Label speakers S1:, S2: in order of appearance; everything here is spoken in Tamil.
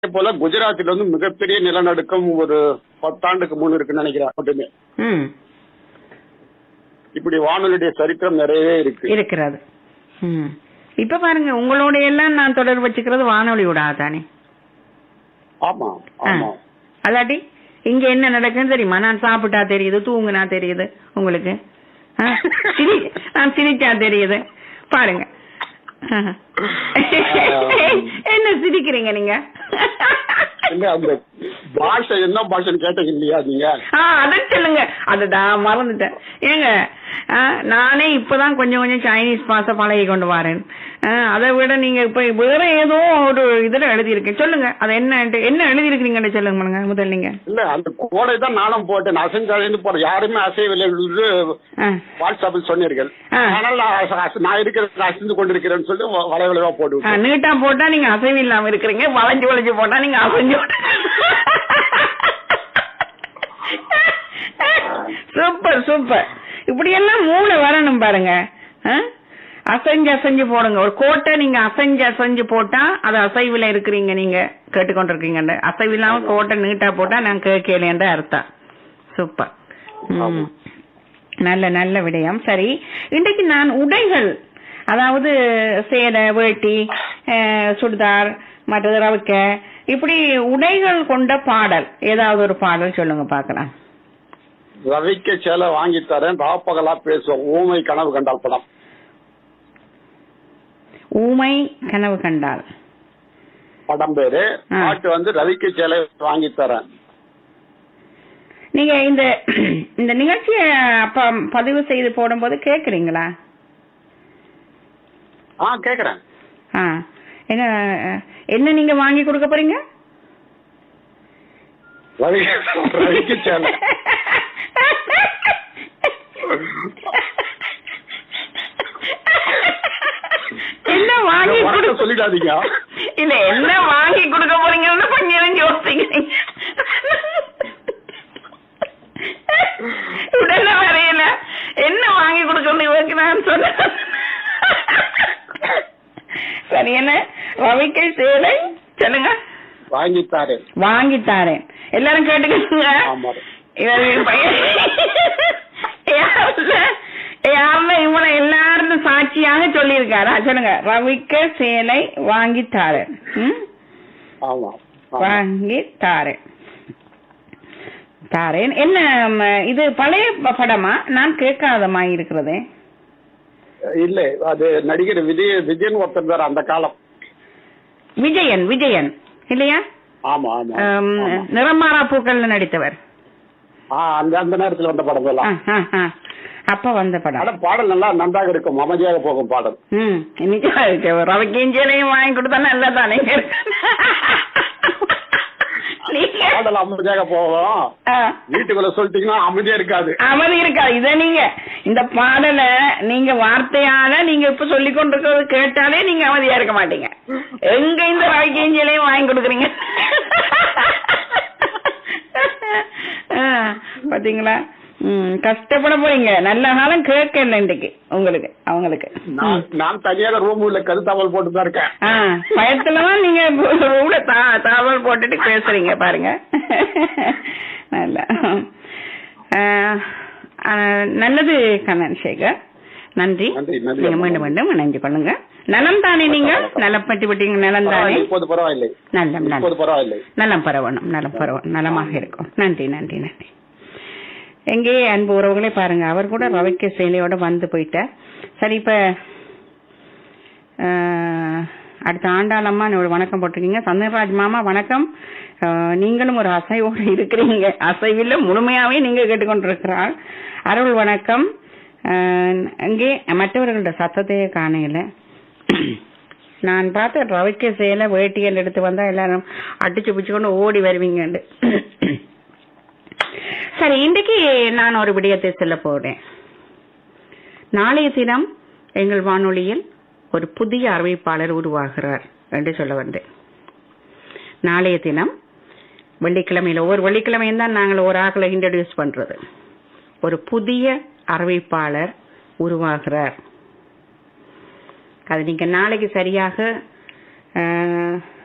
S1: போல குஜராத்தில் வந்து மிகப்பெரிய நிலநடுக்கம் ஒரு பத்தாண்டுக்கு முன் இருக்குன்னு நினைக்கிறேன் மட்டுமே
S2: ம்
S1: இப்படி வானொலியுடைய சரித்திரம் நிறையவே இருக்கு
S2: இருக்கிறது ம் இப்ப பாருங்க உங்களோட எல்லாம் நான் தொடர்பு வச்சுக்கிறது வானொலியோட தானே
S1: ஆமா ஆமா
S2: அல்லாட்டி இங்க என்ன நடக்குன்னு தெரியுமா நான் சாப்பிட்டா தெரியுது தூங்குனா தெரியுது உங்களுக்கு ஆ, சிரி நான் சிரிச்சா தெரியுது பாருங்க என்ன சிரிக்கிறீங்க நீங்க
S1: இல்ல அந்த பாஷை என்ன பாஷைன்னு கேட்டீங்க இல்லையா நீங்க
S2: ஆ அதை சொல்லுங்க அதுடா மறந்துட்டேன் ஏங்க ஆ, நானே இப்பதான் கொஞ்சம் கொஞ்சம் சைனீஸ் பாச பழகி கொண்டு வரேன் ஆ, அதை விட நீங்க இப்ப வேற ஏதோ ஒரு இதுல எழுதியிருக்கேன் சொல்லுங்க அது என்ன என்ன எழுதியிருக்கீங்கன்னு சொல்லுங்க பண்ணுங்க முதல் நீங்க
S1: இல்ல அந்த கோடை தான் நானும் போட்டேன் அசைஞ்சாலேன்னு போறேன் யாருமே அசையவில்லை என்று
S2: ஆ,
S1: வாட்ஸ்அப்பில் சொன்னீர்கள்
S2: ஆ.
S1: ஆனால் நான் அச- அச- நான் இருக்கிறது அசைந்து கொண்டிருக்கிறேன்னு சொல்லி வ- வளை வளைவா போட்டு
S2: ஆ,
S1: விட்டேன்.
S2: நீட்டா போட்டா நீங்க அசைவு இல்லாம இருக்கிறீங்க வளைஞ்சு வளைஞ்சு போட்டா நீங்க அசைஞ்சு சூப்பர் சூப்பர் இப்படி எல்லாம் மூளை வரணும் பாருங்க ஆ? அசைஞ்சு அசைஞ்சு போடுங்க ஒரு கோட்டை நீங்க அசைஞ்சு அசைஞ்சு போட்டா அது அசைவுல இருக்கிறீங்க நீங்க கேட்டுக்கொண்டிருக்கீங்க அசைவு இல்லாம கோட்டை நீட்டா போட்டா நான் கேட்கலேன்ற அர்த்தம் சூப்பர் ம்.
S1: ஆமா.
S2: நல்ல நல்ல விடயம் சரி இன்றைக்கு நான் உடைகள் அதாவது சேலை வேட்டி அஹ், சுடிதார் மற்றது ரவிக்க இப்படி உடைகள் கொண்ட பாடல் ஏதாவது ஒரு பாடல் சொல்லுங்க பார்க்கலாம்
S1: ரவிக்க சேலை வாங்கி தரேன் ராப்பகலா பேசுவோம் ஊமை கனவு கண்டால் படம்
S2: ஊமை கனவு கண்டால்
S1: படம் பேரு
S2: ஆ.
S1: பாட்டு வந்து ரவிக்க சேலை வாங்கி தரேன்
S2: நீங்க இந்த இந்த நிகழ்ச்சியை அப்ப பதிவு செய்து போடும்போது கேக்குறீங்களா
S1: ஆ கேக்குறேன்
S2: ஆ என்ன அஹ், என்ன நீங்க வாங்கி கொடுக்க போறீங்க
S1: ரவி ரவிக்க சேலை
S2: என்ன வாங்கி
S1: வரட்ட
S2: கொடுக்க
S1: சொல்லிடாதீங்க
S2: இல்ல என்ன வாங்கி கொடுக்க போறீங்கன்னு கொஞ்சம் யோசிக்கிறீங்க உடனே வரையில என்ன வாங்கி கொடுக்கணும் இவருக்கு நான் சொன்னேன் சரி என்ன ரவிக்கை சேலை சொல்லுங்க
S1: வாங்கி தரேன்
S2: வாங்கி தாரேன் எல்லாரும் கேட்டுக்கோங்க
S1: ஆமா
S2: இவரு பையன் யாருல யாருல இவனை எல்லாரும் சாட்சியாக சொல்லியிருக்காரா சொல்லுங்க ரவிக்க சேலை வாங்கி தாரேன் ம்?
S1: ஆமா ஆமா.
S2: வாங்கி தாரேன் தாரேன் என்ன ம, இது பழைய ப- படமா நான் கேட்காதமா இருக்கிறதே
S1: இல்ல அது நடிகர் விஜய் விஜயன் ஒருத்தர் தான் அந்த காலம்
S2: விஜயன் விஜயன் இல்லையா
S1: ஆமா ஆமா
S2: ஆம்,
S1: ஆமா.
S2: நிறமாறா பூக்கள்ல நடித்தவர்
S1: ஆ, அந்த அந்த நேரத்துல வந்த படம்
S2: ஆ,
S1: எல்லாம்
S2: ஆ, ஆ. அப்ப வந்த படம்
S1: ஆனா பாடல் நல்லா நன்றாக இருக்கும் அமைதியாக போகும் பாடல்
S2: ம் இன்னைக்கு ரவைக்கும் சேலையும் வாங்கி கொடுத்தா நல்லா தானே நீங்க
S1: பாடல் அமைதியாக போகும்
S2: ஆ,
S1: வீட்டுக்குள்ள சொல்லிட்டீங்கன்னா அமைதியா இருக்காது
S2: அமைதி இருக்கா இத நீங்க இந்த பாடலை நீங்க வார்த்தையால நீங்க இப்ப சொல்லி கொண்டிருக்கிறது கேட்டாலே நீங்க அமைதியா இருக்க மாட்டீங்க எங்க இந்த ரவைக்கும் சேலையும் வாங்கி கொடுக்குறீங்க ஆ, பாத்தீங்களா ம் கஷ்டப்பட போறீங்க நல்ல காலம் கேட்கல இன்னைக்கு உங்களுக்கு அவங்களுக்கு
S1: நான் நான் தனியாக ரூம் உள்ள கருத்தாவல் போட்டு தான் இருக்கேன்
S2: ஆ, பயத்துலதான் நீங்க கூட தா- தாவல் போட்டுட்டு பேசுறீங்க பாருங்க நல்லா ஆ, ஆ, நல்லது கண்ணன் சேகர் நன்றி
S1: நன்றி, நன்றி.
S2: நீங்க மீண்டும் மீண்டும் இணைஞ்சு கொள்ளுங்க நலம் தானே நீங்க நலம் பட்டி பட்டிங்க நலம் தானே
S1: பரவாயில்லை, இப்போது பரவாயில்லை
S2: நல்லம்
S1: இப்போது
S2: நல்லம்
S1: பரவாயில்லை
S2: நலம் பரவணும் நலம் பரவணும் நலமாக இருக்கும் நன்றி நன்றி நன்றி எங்கே அன்பு உறவுகளே பாருங்க அவர் கூட ரவைக்க சேலையோட வந்து போயிட்டார் சரி இப்ப ஆஹ், அடுத்த ஆண்டாளம்மா ஒரு வணக்கம் போட்டிருக்கீங்க சந்திரராஜ் மாமா வணக்கம் ஆஹ், நீங்களும் ஒரு அசைவோடு இருக்கிறீங்க அசைவில் முழுமையாவே நீங்க கேட்டுக்கொண்டிருக்கிறாள் அருள் வணக்கம் ஆஹ், அங்கே மற்றவர்களோட சத்தத்தையே காணையில நான் பார்த்த ரவிக்க சேலை வேட்டியல் எடுத்து வந்தா எல்லாரும் அடிச்சு பிடிச்சு கொண்டு ஓடி வருவீங்கண்டு சரி இன்றைக்கு நான் ஒரு விடயத்தை சொல்ல போறேன் நாளைய தினம் எங்கள் வானொலியில் ஒரு புதிய அறிவிப்பாளர் உருவாகிறார் என்று சொல்ல வந்தேன் நாளைய தினம் வெள்ளிக்கிழமையில ஒவ்வொரு வெள்ளிக்கிழமையும் தான் நாங்கள் ஒரு ஆக்களை இன்ட்ரடியூஸ் பண்றது ஒரு புதிய அறிவிப்பாளர் உருவாகிறார் அது நீங்க நாளைக்கு சரியாக அஹ்,